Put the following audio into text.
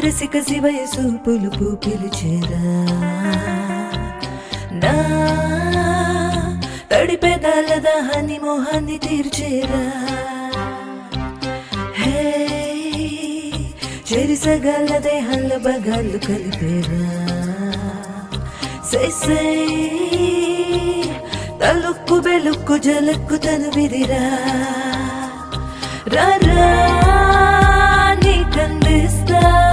రసిక శివయసు పులుపు పిలిచేరా నా తడిపే దాల దాహాన్ని మోహాన్ని తీర్చేరా హే చెరిసగల దేహంలో బగాళ్ళు కలిపేరా సై సై తలుక్కు బెలుక్కు జలక్కు తను విదిరా రా రా నీకందిస్తా